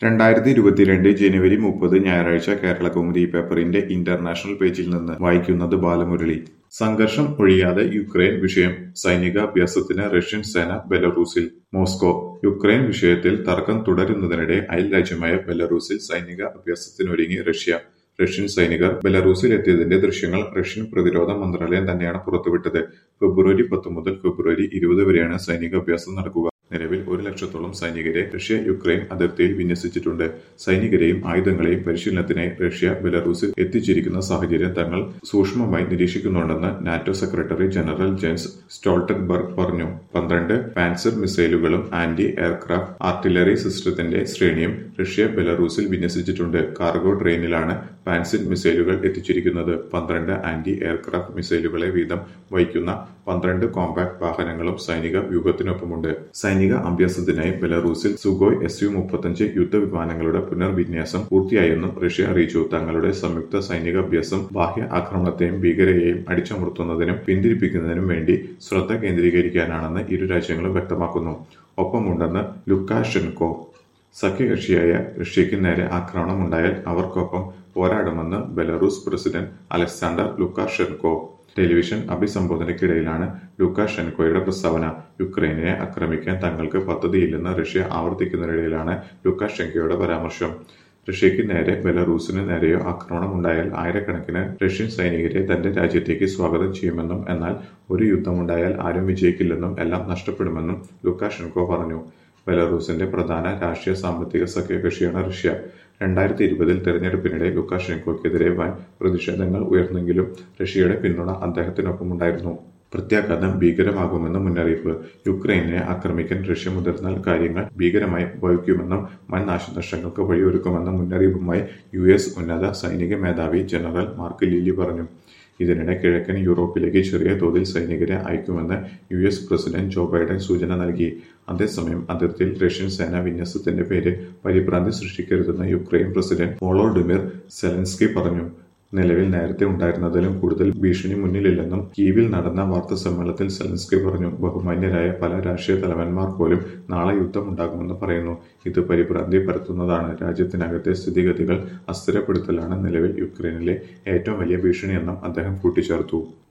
രണ്ടായിരത്തി ഇരുപത്തിരണ്ട് ജനുവരി മുപ്പത് ഞായറാഴ്ച കേരളകൗമുദി പേപ്പറിന്റെ ഇന്റർനാഷണൽ പേജിൽ നിന്ന് വായിക്കുന്നത് ബാലമുരളി സംഘർഷം ഒഴിയാതെ യുക്രൈൻ വിഷയം സൈനികാഭ്യാസത്തിന് റഷ്യൻ സേന ബെലറൂസിൽ മോസ്കോ യുക്രൈൻ വിഷയത്തിൽ തർക്കം തുടരുന്നതിനിടെ അയൽ രാജ്യമായ ബെലറൂസിൽ സൈനിക അഭ്യാസത്തിനൊരുങ്ങി റഷ്യ റഷ്യൻ സൈനികർ ബെലറൂസിൽ എത്തിയതിന്റെ ദൃശ്യങ്ങൾ റഷ്യൻ പ്രതിരോധ മന്ത്രാലയം തന്നെയാണ് പുറത്തുവിട്ടത് ഫെബ്രുവരി പത്ത് മുതൽ ഫെബ്രുവരി ഇരുപത് വരെയാണ് സൈനികാഭ്യാസം നടക്കുക നിലവിൽ ഒരു ലക്ഷത്തോളം സൈനികരെ റഷ്യ യുക്രൈൻ അതിർത്തിയിൽ വിന്യസിച്ചിട്ടുണ്ട് സൈനികരെയും ആയുധങ്ങളെയും പരിശീലനത്തിനായി റഷ്യ ബെലറൂസിൽ എത്തിച്ചിരിക്കുന്ന സാഹചര്യം തങ്ങൾ സൂക്ഷ്മമായി നിരീക്ഷിക്കുന്നുണ്ടെന്ന് NATO secretary general Jens Stoltenberg പറഞ്ഞു പന്ത്രണ്ട് പാൻസർ മിസൈലുകളും ആന്റി എയർക്രാഫ്റ്റ് ആർട്ടിലറി സിസ്റ്റത്തിന്റെ ശ്രേണിയും റഷ്യ ബെലറൂസിൽ വിന്യസിച്ചിട്ടുണ്ട് കാർഗോ ട്രെയിനിലാണ് പാൻസിർ മിസൈലുകൾ എത്തിച്ചിരിക്കുന്നത് പന്ത്രണ്ട് ആന്റി എയർക്രാഫ്റ്റ് മിസൈലുകളെ വീതം വഹിക്കുന്ന പന്ത്രണ്ട് കോമ്പാക്ട് വാഹനങ്ങളും സൈനിക വ്യൂഹത്തിനൊപ്പമുണ്ട് സൈനിക അഭ്യാസത്തിനായി ബെലറൂസിൽ സുഗോയ് എസ് യു മുപ്പത്തഞ്ച് യുദ്ധവിമാനങ്ങളുടെ പുനർവിന്യാസം പൂർത്തിയായെന്നും റഷ്യ അറിയിച്ചു തങ്ങളുടെ സംയുക്ത സൈനിക അഭ്യാസം ബാഹ്യ ആക്രമണത്തെയും ഭീകരയെയും അടിച്ചമർത്തുന്നതിനും പിന്തിരിപ്പിക്കുന്നതിനും വേണ്ടി ശ്രദ്ധ കേന്ദ്രീകരിക്കാനാണെന്ന് ഇരു രാജ്യങ്ങളും വ്യക്തമാക്കുന്നു ഒപ്പമുണ്ടെന്ന് ലുക്കാഷെൻകോ സഖ്യകക്ഷിയായ റഷ്യയ്ക്ക് നേരെ ആക്രമണമുണ്ടായാൽ അവർക്കൊപ്പം പോരാടുമെന്ന് Belarus president Alexander Lukashenko television അഭിസംബോധനയ്ക്കിടയിലാണ് ലുക്കാഷെൻകോയുടെ പ്രസ്താവന യുക്രൈനെ ആക്രമിക്കാൻ തങ്ങൾക്ക് പദ്ധതിയില്ലെന്ന് റഷ്യ ആവർത്തിക്കുന്നതിനിടയിലാണ് ലുക്കാഷെൻകോയുടെ പരാമർശം റഷ്യയ്ക്ക് നേരെ ബെലറൂസിന് നേരെയോ ആക്രമണമുണ്ടായാൽ ആയിരക്കണക്കിന് റഷ്യൻ സൈനികരെ തന്റെ രാജ്യത്തേക്ക് സ്വാഗതം ചെയ്യുമെന്നും എന്നാൽ ഒരു യുദ്ധമുണ്ടായാൽ ആരും വിജയിക്കില്ലെന്നും എല്ലാം നഷ്ടപ്പെടുമെന്നും ലുക്കാഷെൻകോ പറഞ്ഞു ബെലറൂസിന്റെ പ്രധാന രാഷ്ട്രീയ സാമ്പത്തിക സഖ്യകക്ഷിയാണ് റഷ്യ രണ്ടായിരത്തി ഇരുപതിൽ തെരഞ്ഞെടുപ്പിനിടെ ലുക്കാഷെൻകോയ്ക്കെതിരെ വൻ പ്രതിഷേധങ്ങൾ ഉയർന്നെങ്കിലും റഷ്യയുടെ പിന്തുണ അദ്ദേഹത്തിനൊപ്പമുണ്ടായിരുന്നു പ്രത്യാഘാതം ഭീകരമാകുമെന്ന് മുന്നറിയിപ്പ് യുക്രൈനെ ആക്രമിക്കാൻ റഷ്യ മുതിർന്നാൽ കാര്യങ്ങൾ ഭീകരമായി ഭവിക്കുമെന്നും വൻ നാശനഷ്ടങ്ങൾക്ക് വഴിയൊരുക്കുമെന്ന മുന്നറിയിപ്പുമായി യു എസ് ഉന്നത സൈനിക മേധാവി ജനറൽ മാർക്ക് ലില്ലി പറഞ്ഞു ഇതിനിടെ കിഴക്കൻ യൂറോപ്പിലേക്ക് ചെറിയ തോതിൽ സൈനികരെ അയക്കുമെന്ന് U S president Joe Biden സൂചന നൽകി അതേസമയം അതിർത്തിയിൽ റഷ്യൻ സേന വിന്യസത്തിന്റെ പേരിൽ പരിഭ്രാന്തി സൃഷ്ടിക്കരുതെന്ന് യുക്രൈൻ പ്രസിഡന്റ് വോളോഡിമിർ സെലൻസ്കി പറഞ്ഞു നിലവിൽ നേരത്തെ ഉണ്ടായിരുന്നതിലും കൂടുതൽ ഭീഷണി മുന്നിലില്ലെന്നും കീവിൽ നടന്ന വാർത്താ സമ്മേളനത്തിൽ സെലൻസ്കി പറഞ്ഞു ബഹുമാന്യരായ പല രാഷ്ട്രീയ തലവന്മാർ പോലും നാളെ യുദ്ധമുണ്ടാകുമെന്ന് പറയുന്നു ഇത് പരിഭ്രാന്തി പരത്തുന്നതാണ് രാജ്യത്തിനകത്തെ സ്ഥിതിഗതികൾ അസ്ഥിരപ്പെടുത്തലാണ് നിലവിൽ യുക്രൈനിലെ ഏറ്റവും വലിയ ഭീഷണിയെന്നും അദ്ദേഹം കൂട്ടിച്ചേർത്തു